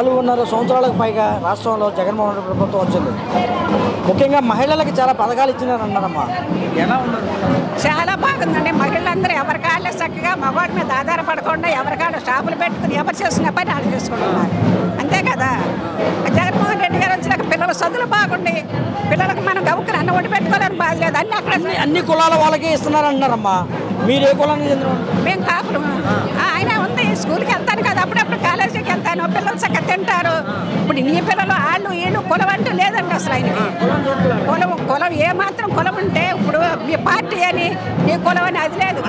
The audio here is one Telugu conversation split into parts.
నాలుగున్నర సంవత్సరాలకు పైగా రాష్ట్రంలో జగన్మోహన్ రెడ్డి ప్రభుత్వం వచ్చింది ముఖ్యంగా మహిళలకు చాలా పథకాలు ఇచ్చినారు అన్నారమ్మా ఎలా ఉన్నారు చాలా బాగుందండి మహిళలందరూ ఎవరి కాళ్ళే చక్కగా మగవాడి మీద ఆధారపడకుండా ఎవరి కాళ్ళ షాపులు పెట్టుకుని ఎవరు చేసిన పని వాళ్ళు చేసుకుంటున్నారు అంతే కదా జగన్మోహన్ రెడ్డి గారు వచ్చినాక పిల్లల చదువులు బాగుండి పిల్లలకు మనం గవుకుని అన్న ఒడి పెట్టుకోవాలని బాధ లేదు అన్ని అక్కడ అన్ని అన్ని కులాల వాళ్ళకే ఇస్తున్నారు అంటున్నారమ్మా మీరు ఏ కులానికి చెందిన మేము కాపులు ఆ, ఆయన ఉంది స్కూల్కి వెళ్తాను కదా అప్పుడప్పుడు కాలేజీకి వెళ్తాను పిల్లలు చక్కగా తింటారు ఇప్పుడు నీ పిల్లలు వాళ్ళు వీళ్ళు కులం అంటూ లేదండి అసలు ఆయనకి కులం కులం ఏ మాత్రం కులం ఉంటే ఇప్పుడు మీ పార్టీ అని నీ కులం అని అది లేదు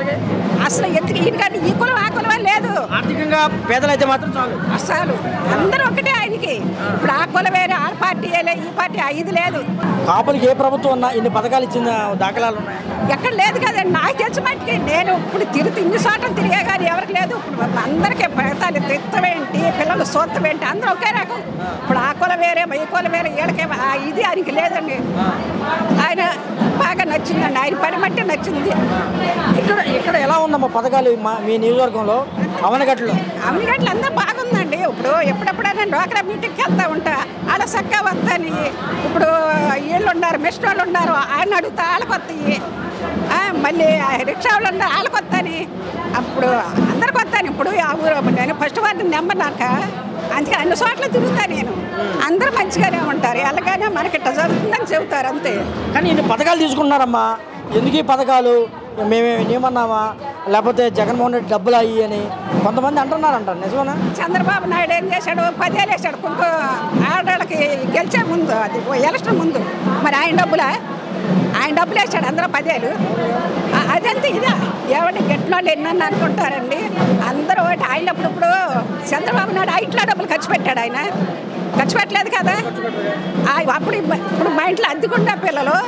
అసలు ఎందుకు ఈయనకంటే ఈ కులం ఆ కులం అని లేదు ఆర్థికంగా పేదలైతే మాత్రం చాలు అసలు అందరూ ఒకటే ఆయనకి ఇప్పుడు ఆ కులం వేరే ఆ పార్టీ వేరే, ఈ పార్టీ ఆ ఇది లేదు కాపులకి ఏ ప్రభుత్వం ఉన్నా ఇన్ని పథకాలు ఇచ్చిన దాఖలాలు ఉన్నాయి ఎక్కడ లేదు కదండి నాకు తెలిసి మట్టుకి నేను ఇప్పుడు తిరిగి ఇన్ని చోట్ల తిరిగా కానీ ఎవరికి లేదు ఇప్పుడు అందరికీ ఫలితాలు తిత్తమేంటి పిల్లలు సొంతమేంటి అందరూ ఒకే రకం ఇప్పుడు ఆ కుల వేరే ఈ కుల వేరే వీళ్ళకే ఆ ఇది ఆయనకి లేదండి ఆయన బాగా నచ్చిందండి ఆయన పని మట్టి నచ్చింది ఇక్కడ ఇక్కడ ఎలా ఉందమ్మా పథకాలు మా- మీ నియోజకవర్గంలో అవనగట్లో అమ్మిగట్లు అందరూ బాగుందండి ఇప్పుడు ఎప్పుడెప్పుడైనా డోక్రా మీటింగ్కి వెళ్తా ఉంటా అలా చక్కగా వస్తాని ఇప్పుడు వీళ్ళు ఉన్నారు మిషన్ వాళ్ళు ఉన్నారు ఆయన అడుగుతా వాళ్ళకి వస్తాయి ఆ, మళ్ళీ ఆ రిక్షా వాళ్ళు ఉన్నారు వాళ్ళకి వస్తాని అప్పుడు అందరికి వస్తాను ఇప్పుడు ఆ ఊరు నేను ఫస్ట్ వారిని నెంబర్ నాక అందుకే అన్ని చోట్ల తిరుగుతా నేను అందరూ మంచిగానే ఉంటారు ఎలాగైనా మనకి ఇట్ట జరుగుతుందని చెబుతారు అంతే కానీ ఇన్ని పథకాలు తీసుకుంటున్నారమ్మా ఎందుకు ఈ పథకాలు మేమే ఏమన్నామా లేకపోతే జగన్మోహన్ రెడ్డి డబ్బులు అయ్యి అని కొంతమంది అంటున్నారంట నిజమేనా చంద్రబాబు నాయుడు ఏం చేశాడు పదేళ్ళు వేసాడు కుంకు ఆడవాళ్ళకి గెలిచే ముందు అది ఓ ఎలక్షన్ ముందు మరి ఆయన డబ్బులా ఆయన డబ్బులు వేసాడు అందరూ పదేళ్ళు ఆ, అదంతా ఇదా ఎవరి గెట్టినోళ్ళు ఎన్నని అనుకుంటారండి అందరూ ఒకటి ఆయన అప్పుడప్పుడు చంద్రబాబు నాయుడు ఆ ఇంట్లో డబ్బులు ఖర్చు పెట్టాడు ఆయన ఖర్చు పెట్టలేదు కదా ఆ, అప్పుడు ఇబ్బ- ఇప్పుడు మా ఇంట్లో అద్దెకుండా పిల్లలు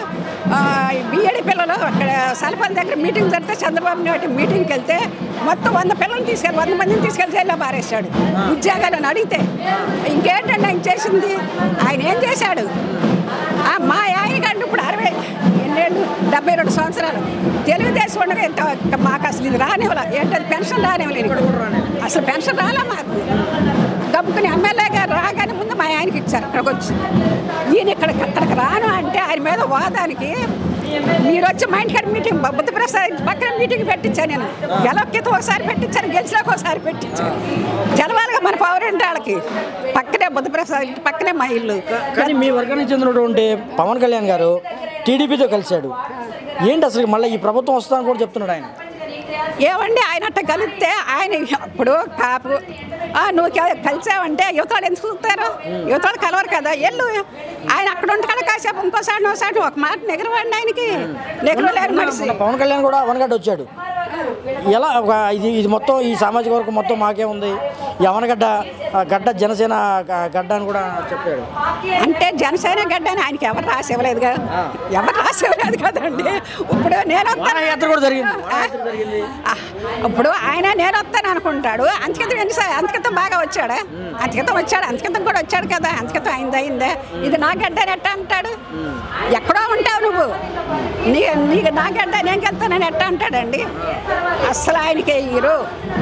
బిఏడి పిల్లలు అక్కడ సలపల్లి దగ్గర మీటింగ్ జరిగితే చంద్రబాబు నాయుడు మీటింగ్కి వెళ్తే మొత్తం వంద పిల్లల్ని తీసుకెళ్ళి వంద మందిని తీసుకెళ్ళి జైల్లో పారేశాడు ఉద్యోగాలను అడిగితే ఇంకేంటండి ఆయన చేసింది ఆయన ఏం చేశాడు ఆ, మా ఆయన కంటే ఇప్పుడు అరవై ఎన్నేళ్ళు డెబ్బై రెండు సంవత్సరాలు తెలుగుదేశం ఉండగా ఇంత మాకు అసలు ఇది రానివ్వలే ఏంటది పెన్షన్ రానివ్వలేదు అసలు పెన్షన్ రాలే మాకు గబ్బుకుని ఎమ్మెల్యే గారు రాగానే ముందు మా ఆయనకి ఇచ్చారు ఇక్కడికి వచ్చి ఈయన ఇక్కడ అక్కడికి రాను అంటే ఆయన మీద వాదానికి మీరు వచ్చి మా ఇంటికాడ మీటింగ్ బుద్ధ ప్రసాద్ పక్కన మీటింగ్ పెట్టించాను నేను గెలక్కిత ఒకసారి పెట్టించాను గెలిచినాక ఒకసారి పెట్టించాను తెలవాలిగా మన పవర్ ఏంటి వాళ్ళకి పక్కనే బుద్ధ ప్రసాద్ ఇంటి పక్కనే మా ఇల్లు కానీ మీ వర్గానికి చెందినటువంటి పవన్ కళ్యాణ్ గారు టీడీపీతో కలిశాడు ఏంటి అసలు మళ్ళీ ఈ ప్రభుత్వం వస్తుందని కూడా చెప్తున్నాడు ఆయన ఏమండి ఆయన అట్ట కలిస్తే ఆయన అప్పుడు కాపు ఆ, నువ్వు క- కలిసావంటే యువతలు ఎందుకు చూస్తారు యువతలు కలవరు కదా ఎల్లు ఆయన అక్కడ ఉంటే కదా కాసేపు ఇంకోసారి ఇంకోసారి ఒక మాట నెగరవండి ఆయనకి నెగరలేరు మనిషి మొన్న పవన్ కళ్యాణ్ కూడా అవనగడ్డ వచ్చాడు ఎలా ఒక ఇది ఇది మొత్తం ఈ సామాజిక వర్గం మొత్తం మాకే ఉంది ఈ అవనగడ్డ ఆ, గడ్డ జనసేన గ- గడ్డ అని కూడా చెప్పాడు అంటే జనసేన గడ్డ అని ఆయనకి ఎవరు రాసి ఇవ్వలేదుగా ఎవరు రాసి ఇవ్వలేదు కదండి ఇప్పుడు నేను వస్తాను వారయాత్ర కూడా జరిగింది వారయాత్ర జరిగింది ఆ, ఇప్పుడు ఆయన నేను వస్తాను అనుకుంటాడు అంతకితం ఎన్నిసార్లు అంతకితం బాగా వచ్చాడా అంతకితం వచ్చాడు అంతకితం కూడా వచ్చాడు కదా అంతకితం అయిందా అయిందా ఇది నా గడ్డ అని ఎట్టా అంటాడు ఎక్కడో ఉంటావు నువ్వు నీ నీకు నా గడ్డ నేను వెళ్తానని ఎట్టా అంటాడండి అస్సలు ఆయనకే ఇరు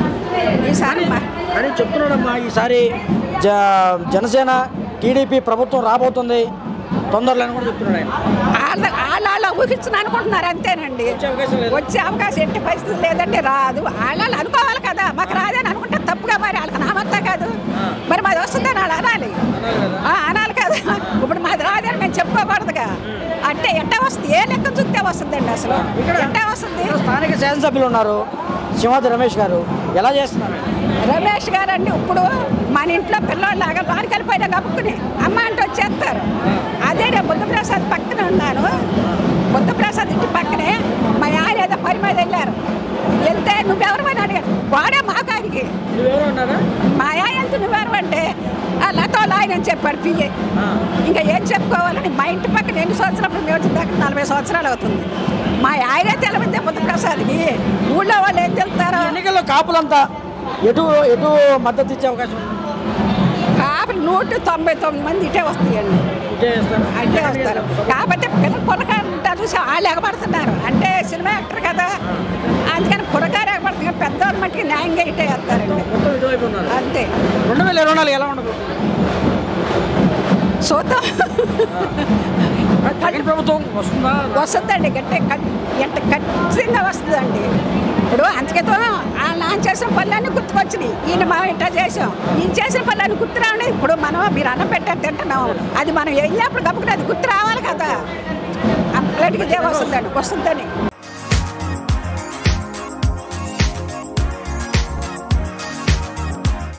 ఈసారి మా- కానీ చెప్తున్నాడమ్మా ఈసారి జ జనసేన టీడీపీ ప్రభుత్వం రాబోతుంది తొందరలో అని కూడా చెప్తున్నాడు ఆయన వాళ్ళ వాళ్ళ వాళ్ళ ఊహించుని అనుకుంటున్నారు అంతేనండి అవకాశం లేదు. వచ్చే అవకాశం ఎట్టి పరిస్థితి లేదంటే రాదు వాళ్ళ వాళ్ళు అనుకోవాలి కదా మాకు రాదని అనుకుంటే తప్పుగా మరి వాళ్ళకి నామంతా కాదు మరి మాది వస్తుందని వాళ్ళు అనాలి ఆ, అనాలి కదా ఇప్పుడు మాది రాదని మేము చెప్పుకోకూడదుగా అంటే ఎట్టా వస్తుంది ఏ లెక్క చూస్తే వస్తుందండి అసలు ఎట్టా వస్తుంది ఇక్కడ స్థానిక శాసనసభ్యులు ఉన్నారు సింహాద్రి రమేష్ గారు ఎలా చేస్తున్నారు ఆయన? రమేష్ గారు అండి ఇప్పుడు మన ఇంట్లో పిల్లోళ్ళలాగా బాగా కలిపోయినా కప్పుకుని అమ్మ అంటే వచ్చేస్తారు అదే నేను బుద్ధప్రసాద్ పక్కన ఉన్నాను బుద్ధప్రసాద్ ఇంటి పక్కనే మా ఆయన ఏదో పని మీద వెళ్ళారు వెళ్తే నువ్వెవరమని అడిగాడు వాడే మా కాడికి నువ్వెవరు ఉన్నారా మా ఆయన వెళ్తే నువ్వెవరమంటే ఆ లతో ఆయన అని చెప్పాడు పిఏ ఇంకా ఏం చెప్పుకోవాలని మా ఇంటి పక్కన ఎన్ని సంవత్సరాలు మేము వచ్చిన దాకా నలభై సంవత్సరాలు అవుతుంది మా ఆయనే తెలవిందే బుద్ధప్రసాద్కి ఊళ్ళో వాళ్ళు ఏం తెలుస్తారో ఎన్నికల్లో కాపులంతా ఎటు ఎటు మద్దతు ఇచ్చే అవకాశం ఉంది? కాపులు నూట తొంభై తొమ్మిది మంది ఇటే వస్తాయండి ఇటే చేస్తారు. అంటే వస్తారు కాబట్టి పిల్లలు పురకారు చూసి వాళ్ళు ఎగబడుతున్నారు అంటే సినిమా యాక్టర్ కదా అందుకని పురకారు ఎగబడుతున్నారు పెద్దవాళ్ళు మట్టికి న్యాయంగా ఇటే వేస్తారండి మొత్తం ఇటువైపు ఉన్నారు అంతే రెండు వేల ఇరవై నాలుగు ఎలా ఉండదు చూద్దాం జగన్ ప్రభుత్వం వస్తుందా వస్తుందండి గట్టి ఎంత ఖచ్చితంగా వస్తుందండి ఇప్పుడు అంతకేతం ఆయన చేసిన పనులన్నీ గుర్తుకొచ్చినాయి ఈయన మా ఇంట్లో చేసాం ఈయన చేసిన పనులన్నీ గుర్తు రావడం ఇప్పుడు మనం మీరు అన్నం పెట్టారు తింటున్నాం అది మనం వెళ్ళినప్పుడు గప్పకి అది గుర్తు రావాలి కదా అట్లాంటికి ఇదే వస్తుందండి వస్తుందని